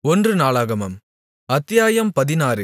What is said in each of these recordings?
ஒன்று நாளாகமம் அத்தியாயம் பதினாறு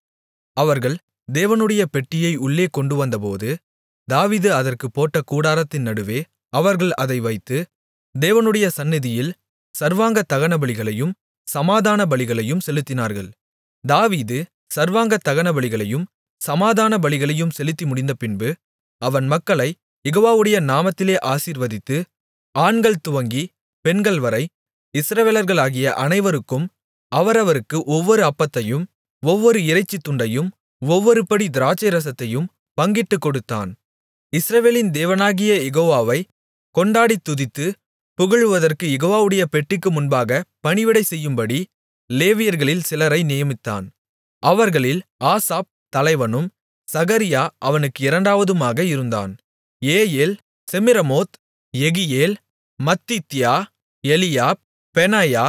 அவர்கள் தேவனுடைய பெட்டியை உள்ளே கொண்டுவந்தபோது தாவீது அதற்குப் போட்ட கூடாரத்தின் நடுவே அவர்கள் அதை வைத்து தேவனுடைய சந்நிதியில் சர்வாங்க தகனபலிகளையும் சமாதான பலிகளையும் செலுத்தினார்கள் தாவீது சர்வாங்க தகனபலிகளையும் சமாதான பலிகளையும் செலுத்தி முடிந்தபின்பு அவன் மக்களைக் யெகோவாவுடைய நாமத்திலே ஆசீர்வதித்து ஆண்கள் துவங்கி பெண்கள்வரை இஸ்ரவேலர்களாகிய அனைவருக்கும் அவரவருக்கு ஒவ்வொரு அப்பத்தையும் ஒவ்வொரு இறைச்சித் துண்டையும் ஒவ்வொரு படி திராட்சைரசத்தையும் பங்கிட்டுக் கொடுத்தான் இஸ்ரவேலின் தேவனாகிய யெகோவாவைக் கொண்டாடித் துதித்துப் புகழுவதற்கு யெகோவாவுடைய பெட்டிக்கு முன்பாக பணிவிடை செய்யும்படி லேவியர்களில் சிலரை நியமித்தான் அவர்களில் ஆசாப் தலைவனும் சகரியா அவனுக்கு இரண்டாவதுமாக இருந்தான் Jeiel Shemiramoth Jehiel Mattithiah Eliab Benaiah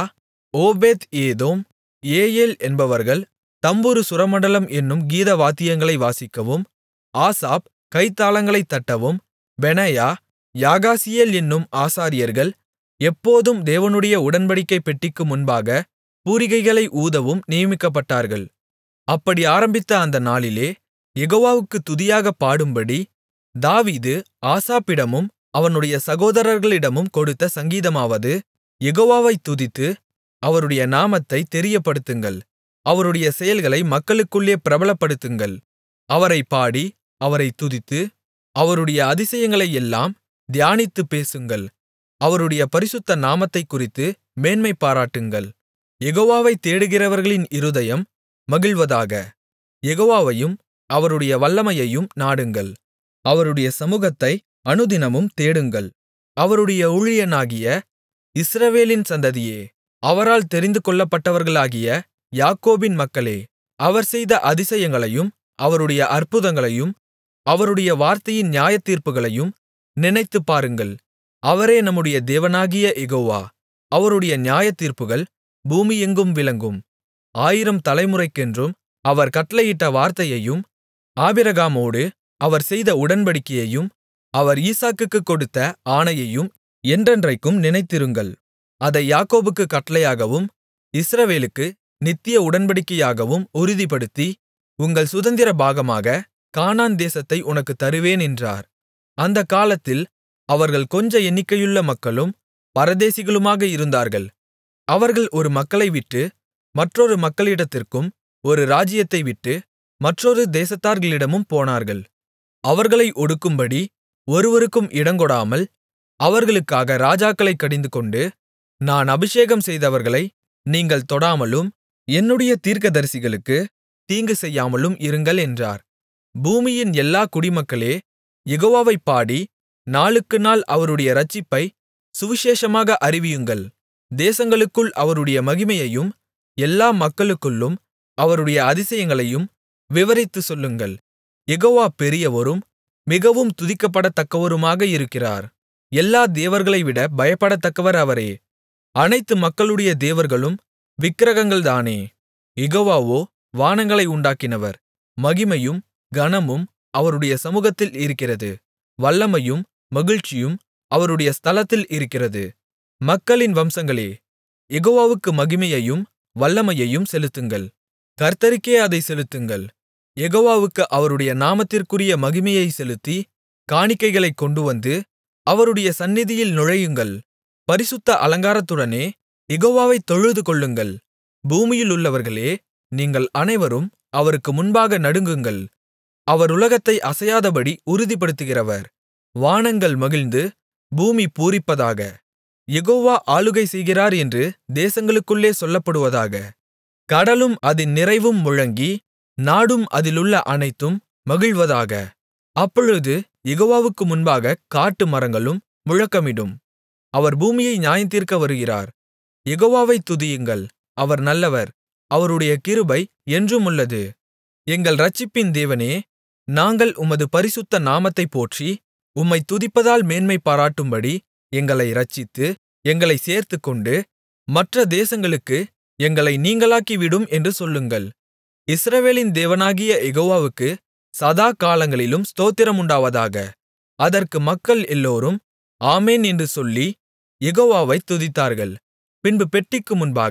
Obed Edom Jeiel என்பவர்கள் தம்புரு சுரமண்டலம் என்னும் கீதவாத்தியங்களை வாசிக்கவும் ஆசாப் கைத்தாளங்களைத் தட்டவும் பெனாயா யாகாசியேல் என்னும் ஆசாரியர்கள் எப்போதும் தேவனுடைய உடன்படிக்கைப் பெட்டிக்கு முன்பாக பூரிகைகளை ஊதவும் நியமிக்கப்பட்டார்கள் அப்படி ஆரம்பித்த அந்த நாளிலே யெகோவாவுக்குத் துதியாகப் பாடும்படி தாவீது ஆசாப்பிடமும் அவனுடைய சகோதரர்களிடமும் கொடுத்த சங்கீதமாவது யெகோவாவைத் துதித்து அவருடைய நாமத்தைத் தெரியப்படுத்துங்கள் அவருடைய செயல்களை மக்களுக்குள்ளே பிரபலப்படுத்துங்கள் அவரைப் பாடி அவரைத் துதித்து அவருடைய அதிசயங்களையெல்லாம் தியானித்துப் பேசுங்கள் அவருடைய பரிசுத்த நாமத்தைக்குறித்து மேன்மை பாராட்டுங்கள் யெகோவாவைத் தேடுகிறவர்களின் இருதயம் மகிழ்வதாக யெகோவாவையும் அவருடைய வல்லமையையும் நாடுங்கள் அவருடைய சமுகத்தை அனுதினமும் தேடுங்கள் அவருடைய ஊழியனாகிய இஸ்ரவேலின் சந்ததியே அவரால் தெரிந்துகொள்ளப்பட்டவர்களாகிய யாக்கோபின் மக்களே அவர் செய்த அதிசயங்களையும் அவருடைய அற்புதங்களையும் அவருடைய வார்த்தையின் நியாயத்தீர்ப்புகளையும் நினைத்துப் பாருங்கள் அவரே நம்முடைய தேவனாகிய யெகோவா அவருடைய நியாயத்தீர்ப்புகள் பூமியெங்கும் விளங்கும் ஆயிரம் தலைமுறைக்கென்றும் அவர் கட்டளையிட்ட வார்த்தையையும் ஆபிரகாமோடு அவர் செய்த உடன்படிக்கையையும் அவர் ஈசாக்குக்குக் கொடுத்த ஆணையையும் என்றென்றைக்கும் நினைத்திருங்கள் அதை யாக்கோபுக்குக் கட்டளையாகவும் இஸ்ரவேலுக்கு நித்திய உடன்படிக்கையாகவும் உறுதிப்படுத்தி உங்கள் சுதந்திர பாகமாக கானான் தேசத்தை உனக்குத் தருவேன் என்றார் அந்தக் காலத்தில் அவர்கள் கொஞ்ச எண்ணிக்கையுள்ள மக்களும் பரதேசிகளுமாக இருந்தார்கள் அவர்கள் ஒரு மக்களை விட்டு மற்றொரு மக்களிடத்திற்கும் ஒரு ராஜ்ஜியத்தை விட்டு மற்றொரு தேசத்தார்களிடமும் போனார்கள் அவர்களை ஒடுக்கும்படி ஒருவருக்கும் இடங்கொடாமல் அவர்களுக்காக ராஜாக்களைக் கடிந்துகொண்டு நான் அபிஷேகம் செய்தவர்களை நீங்கள் தொடாமலும் என்னுடைய தீர்க்கதரிசிகளுக்கு தீங்கு செய்யாமலும் இருங்கள் என்றார் பூமியின் எல்லா குடிமக்களே யெகோவாவைப் பாடி நாளுக்கு நாள் அவருடைய இரட்சிப்பை சுவிசேஷமாக அறிவியுங்கள் தேசங்களுக்குள் அவருடைய மகிமையையும் எல்லா மக்களுக்குள்ளும் அவருடைய அதிசயங்களையும் விவரித்துச் சொல்லுங்கள் யெகோவா பெரியவரும் மிகவும் துதிக்கப்படத்தக்கவருமாக இருக்கிறார் எல்லா தேவர்களைவிட பயப்படத்தக்கவர் அவரே அனைத்து மக்களுடைய தேவர்களும் விக்கிரகங்கள்தானே யெகோவாவோ வானங்களை உண்டாக்கினவர் மகிமையும் கனமும் அவருடைய சமுகத்தில் இருக்கிறது வல்லமையும் மகிழ்ச்சியும் அவருடைய ஸ்தலத்தில் இருக்கிறது மக்களின் வம்சங்களே யெகோவாவுக்கு மகிமையையும் வல்லமையையும் செலுத்துங்கள் கர்த்தருக்கே அதை செலுத்துங்கள் யெகோவாவுக்கு அவருடைய நாமத்திற்குரிய மகிமையை செலுத்தி காணிக்கைகளைக் கொண்டுவந்து அவருடைய சந்நிதியில் நுழையுங்கள் பரிசுத்த அலங்காரத்துடனே யெகோவாவைத் தொழுதுகொள்ளுங்கள் பூமியிலுள்ளவர்களே நீங்கள் அனைவரும் அவருக்கு முன்பாக நடுங்குங்கள் அவர் உலகத்தை அசையாதபடி உறுதிப்படுத்துகிறவர் வானங்கள் மகிழ்ந்து பூமி பூரிப்பதாக யெகோவா ஆளுகை செய்கிறார் என்று தேசங்களுக்குள்ளே சொல்லப்படுவதாக கடலும் அதின் நிறைவும் முழங்கி நாடும் அதிலுள்ள அனைத்தும் மகிழ்வதாக அப்பொழுது யெகோவாவுக்கு முன்பாக காட்டு மரங்களும் முழக்கமிடும் அவர் பூமியை நியாயந்தீர்க்க வருகிறார் யெகோவாவைத் துதியுங்கள் அவர் நல்லவர் அவருடைய கிருபை என்றுமுள்ளது எங்கள் இரட்சிப்பின் தேவனே நாங்கள் உமது பரிசுத்த நாமத்தைப் போற்றி உம்மைத் துதிப்பதால் மேன்மை பாராட்டும்படி எங்களை இரட்சித்து எங்களைச் சேர்த்துக்கொண்டு மற்ற தேசங்களுக்கு எங்களை நீங்கலாக்கிவிடும் என்று சொல்லுங்கள் இஸ்ரவேலின் தேவனாகிய யெகோவாவுக்கு சதா காலங்களிலும் ஸ்தோத்திரமுண்டாவதாக அதற்கு மக்கள் எல்லோரும் ஆமென் என்று சொல்லி யெகோவாவைத் துதித்தார்கள் பின்பு பெட்டிக்கு முன்பாக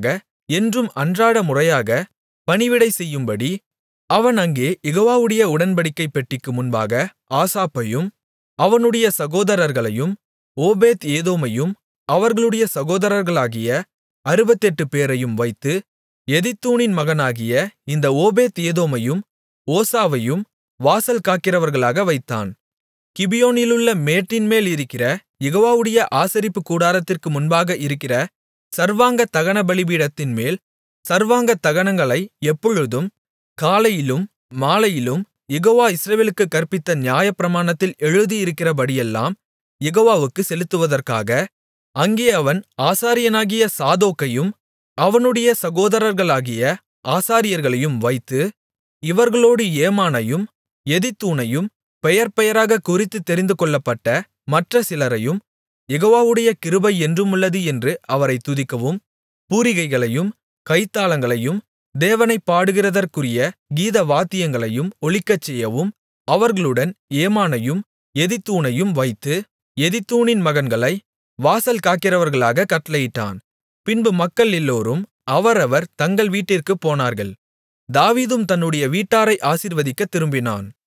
என்றும் அன்றாட முறையாக பணிவிடை செய்யும்படி அவன் அங்கே யெகோவாவுடைய உடன்படிக்கைப் பெட்டிக்கு முன்பாக ஆசாப்பையும் அவனுடைய சகோதரர்களையும் ஓபேத் ஏதோமையும் அவர்களுடைய சகோதரர்களாகிய அறுபத்தெட்டுபேரையும் வைத்து எதித்தூனின் மகனாகிய இந்த ஓபேத் ஏதோமையும் ஓசாவையும் வாசல் காக்கிறவர்களாக வைத்தான் கிபியோனிலுள்ள மேட்டின்மேல் இருக்கிற யெகோவாவுடைய ஆசரிப்புக் கூடாரத்திற்கு முன்பாக இருக்கிற சர்வாங்க தகன பலிபீடத்தின்மேல் சர்வாங்க தகனங்களை எப்பொழுதும் காலையிலும் மாலையிலும் யெகோவா இஸ்ரவேலுக்குக் கற்பித்த நியாயப்பிரமாணத்தில் எழுதியிருக்கிறபடியெல்லாம் யெகோவாவுக்குச் செலுத்துவதற்காக அங்கே அவன் ஆசாரியனாகிய சாதோக்கையும் அவனுடைய சகோதரர்களாகிய ஆசாரியர்களையும் வைத்து இவர்களோடு ஏமானையும் எதித்தூனையும் பெயர்பெயராகக் குறித்துத் தெரிந்துகொள்ளப்பட்ட மற்ற சிலரையும் யெகோவாவுடைய கிருபை என்றுமுள்ளது என்று அவரைத் துதிக்கவும் பூரிகைகளையும் கைத்தாளங்களையும் தேவனைப் பாடுகிறதற்குரிய கீதவாத்தியங்களையும் ஒலிக்கச்செய்யவும் அவர்களுடன் ஏமானையும் எதித்தூனையும் வைத்து எதித்தூனின் மகன்களை வாசல் காக்கிறவர்களாகக் கட்டளையிட்டான் பின்பு மக்கள் எல்லோரும் அவரவர் தங்கள் வீட்டிற்குப் போனார்கள் தாவீதும் தன்னுடைய வீட்டாரை ஆசீர்வதிக்கத் திரும்பினான்